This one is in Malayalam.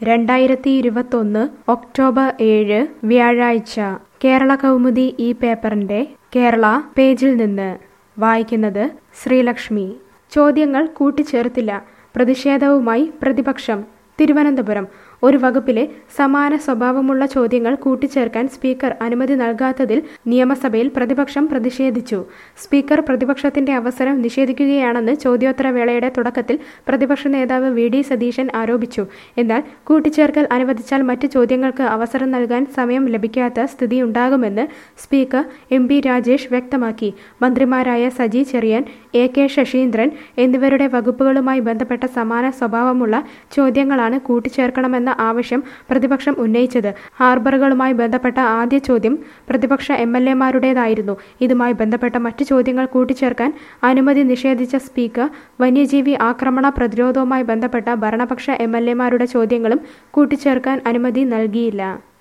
രണ്ടായിരത്തി ഇരുപത്തൊന്ന് ഒക്ടോബർ ഏഴ് വ്യാഴാഴ്ച കേരള കൗമുദി ഈ പേപ്പറിന്റെ കേരള പേജിൽ നിന്ന് വായിക്കുന്നത് ശ്രീലക്ഷ്മി ചോദ്യങ്ങൾ കൂട്ടിച്ചേർത്തില്ല പ്രതിഷേധവുമായി പ്രതിപക്ഷം തിരുവനന്തപുരം ഒരു വകുപ്പിലെ സമാന സ്വഭാവമുള്ള ചോദ്യങ്ങൾ കൂട്ടിച്ചേർക്കാൻ സ്പീക്കർ അനുമതി നൽകാത്തതിൽ നിയമസഭയിൽ പ്രതിപക്ഷം പ്രതിഷേധിച്ചു സ്പീക്കർ പ്രതിപക്ഷത്തിന്റെ അവസരം നിഷേധിക്കുകയാണെന്ന് ചോദ്യോത്തരവേളയുടെ തുടക്കത്തിൽ പ്രതിപക്ഷ നേതാവ് വി ഡി സതീശൻ ആരോപിച്ചു എന്നാൽ കൂട്ടിച്ചേർക്കൽ അനുവദിച്ചാൽ മറ്റ് ചോദ്യങ്ങൾക്ക് അവസരം നൽകാൻ സമയം ലഭിക്കാത്ത സ്ഥിതിയുണ്ടാകുമെന്ന് സ്പീക്കർ എം പി രാജേഷ് വ്യക്തമാക്കി മന്ത്രിമാരായ സജി ചെറിയാൻ എ കെ ശശീന്ദ്രൻ എന്നിവരുടെ വകുപ്പുകളുമായി ബന്ധപ്പെട്ട സമാന സ്വഭാവമുള്ള ചോദ്യങ്ങളാണ് കൂട്ടിച്ചേർക്കണമെന്ന ആവശ്യം പ്രതിപക്ഷം ഉന്നയിച്ചത് ഹാർബറുകളുമായി ബന്ധപ്പെട്ട ആദ്യ ചോദ്യം പ്രതിപക്ഷ എം എൽ എമാരുടേതായിരുന്നു ഇതുമായി ബന്ധപ്പെട്ട മറ്റു ചോദ്യങ്ങൾ കൂട്ടിച്ചേർക്കാൻ അനുമതി നിഷേധിച്ച സ്പീക്കർ വന്യജീവി ആക്രമണ പ്രതിരോധവുമായി ബന്ധപ്പെട്ട ഭരണപക്ഷ എം എൽ എമാരുടെ ചോദ്യങ്ങളും കൂട്ടിച്ചേർക്കാൻ അനുമതി നൽകിയില്ല